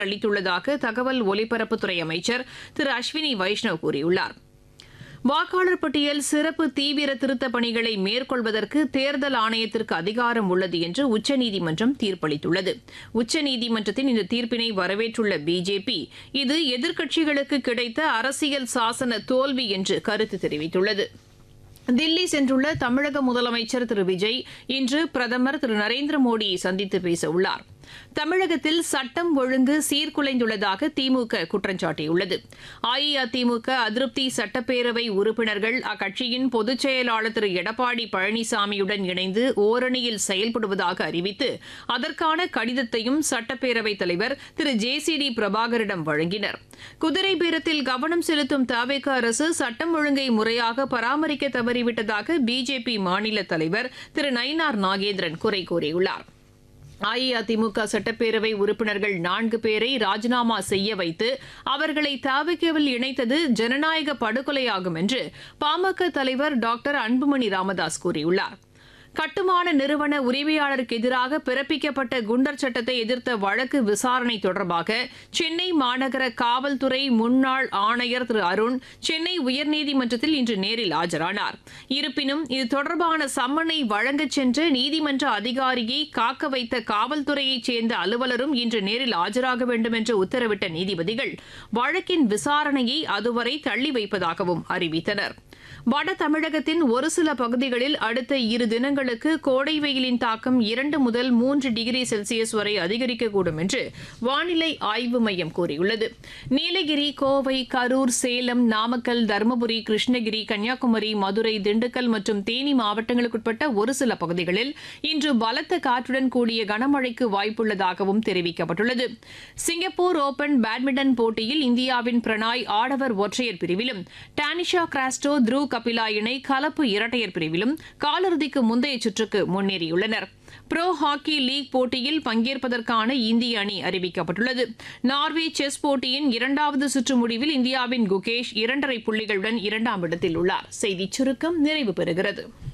அளித்துள்ளதாக தகவல் ஒலிபரப்புத்துறை அமைச்சர் திரு அஸ்வினி வைஷ்ணவ் கூறியுள்ளார் வாக்காளர் பட்டியல் சிறப்பு தீவிர திருத்தப் பணிகளை மேற்கொள்வதற்கு தேர்தல் ஆணையத்திற்கு அதிகாரம் உள்ளது என்று உச்சநீதிமன்றம் தீர்ப்பளித்துள்ளது உச்சநீதிமன்றத்தின் இந்த தீர்ப்பினை வரவேற்றுள்ள பிஜேபி இது எதிர்க்கட்சிகளுக்கு கிடைத்த அரசியல் சாசன தோல்வி என்று கருத்து தெரிவித்துள்ளது தில்லி சென்றுள்ள தமிழக முதலமைச்சர் திரு விஜய் இன்று பிரதமர் திரு நரேந்திர மோடியை சந்தித்து பேச உள்ளார் தமிழகத்தில் சட்டம் ஒழுங்கு சீர்குலைந்துள்ளதாக திமுக குற்றம் சாட்டியுள்ளது அஇஅதிமுக அதிருப்தி சட்டப்பேரவை உறுப்பினர்கள் அக்கட்சியின் பொதுச் செயலாளர் திரு எடப்பாடி பழனிசாமியுடன் இணைந்து ஓரணியில் செயல்படுவதாக அறிவித்து அதற்கான கடிதத்தையும் சட்டப்பேரவைத் தலைவர் திரு ஜே சி டி பிரபாகரிடம் வழங்கினர் குதிரை பேரத்தில் கவனம் செலுத்தும் தவேக அரசு சட்டம் ஒழுங்கை முறையாக பராமரிக்க தவறிவிட்டதாக பிஜேபி மாநில தலைவர் திரு நயினார் நாகேந்திரன் குறை கூறியுள்ளார் அஇஅதிமுக சட்டப்பேரவை உறுப்பினர்கள் நான்கு பேரை ராஜினாமா செய்ய வைத்து அவர்களை தாவிக்கவில் இணைத்தது ஜனநாயக படுகொலையாகும் என்று பாமக தலைவர் டாக்டர் அன்புமணி ராமதாஸ் கூறியுள்ளார் கட்டுமான நிறுவன உரிமையாளருக்கு எதிராக பிறப்பிக்கப்பட்ட குண்டர் சட்டத்தை எதிர்த்த வழக்கு விசாரணை தொடர்பாக சென்னை மாநகர காவல்துறை முன்னாள் ஆணையர் திரு அருண் சென்னை உயர்நீதிமன்றத்தில் இன்று நேரில் ஆஜரானார் இருப்பினும் இது தொடர்பான சம்மனை வழங்கச் சென்ற நீதிமன்ற அதிகாரியை காக்க வைத்த காவல்துறையைச் சேர்ந்த அலுவலரும் இன்று நேரில் ஆஜராக வேண்டும் என்று உத்தரவிட்ட நீதிபதிகள் வழக்கின் விசாரணையை அதுவரை தள்ளி வைப்பதாகவும் அறிவித்தனர் வட தமிழகத்தின் ஒரு சில பகுதிகளில் அடுத்த இரு தினங்களுக்கு கோடை வெயிலின் தாக்கம் இரண்டு முதல் மூன்று டிகிரி செல்சியஸ் வரை அதிகரிக்கக்கூடும் என்று வானிலை ஆய்வு மையம் கூறியுள்ளது நீலகிரி கோவை கரூர் சேலம் நாமக்கல் தருமபுரி கிருஷ்ணகிரி கன்னியாகுமரி மதுரை திண்டுக்கல் மற்றும் தேனி மாவட்டங்களுக்குட்பட்ட ஒரு சில பகுதிகளில் இன்று பலத்த காற்றுடன் கூடிய கனமழைக்கு வாய்ப்புள்ளதாகவும் தெரிவிக்கப்பட்டுள்ளது சிங்கப்பூர் ஓபன் பேட்மிண்டன் போட்டியில் இந்தியாவின் பிரணாய் ஆடவர் ஒற்றையர் பிரிவிலும் டானிஷா கிராஸ்டோ த்ரூ கபிலா இணை கலப்பு இரட்டையர் பிரிவிலும் காலிறுதிக்கு முந்தைய சுற்றுக்கு முன்னேறியுள்ளனர் ப்ரோ ஹாக்கி லீக் போட்டியில் பங்கேற்பதற்கான இந்திய அணி அறிவிக்கப்பட்டுள்ளது நார்வே செஸ் போட்டியின் இரண்டாவது சுற்று முடிவில் இந்தியாவின் குகேஷ் இரண்டரை புள்ளிகளுடன் இரண்டாம் இடத்தில் உள்ளார் செய்திச் சுருக்கம் நிறைவு பெறுகிறது